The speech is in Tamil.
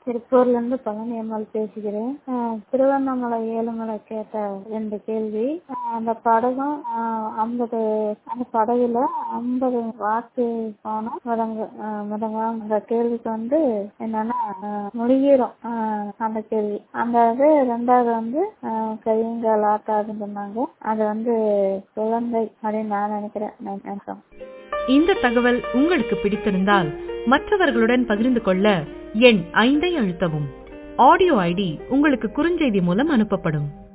திருப்பூர்ல இருந்து பழனி அம்மாள் பேசுகிறேன் ஆஹ் திருவண்ணாமலை ஏழுமலை கேட்ட ரெண்டு கேள்வி ஆஹ் அந்த படகும் ஐம்பது அந்த படகுல ஐம்பது வாக்கு போனோம் முடங்க முடங்க அந்த கேள்விக்கு வந்து என்னன்னா ஆஹ் முழுகிரும் ஆஹ் அந்த கேள்வி அந்த இது ரெண்டாவது வந்து ஆஹ் கையங்கால் ஆட்டாதுன்னு சொன்னாங்க அது வந்து குழந்தை அப்படின்னு நான் நினைக்கிறேன் நான் நினைக்கிறேன் இந்த தகவல் உங்களுக்கு பிடித்திருந்தால் மற்றவர்களுடன் பகிர்ந்து கொள்ள எண் ஐந்தை அழுத்தவும் ஆடியோ ஐடி உங்களுக்கு குறுஞ்செய்தி மூலம் அனுப்பப்படும்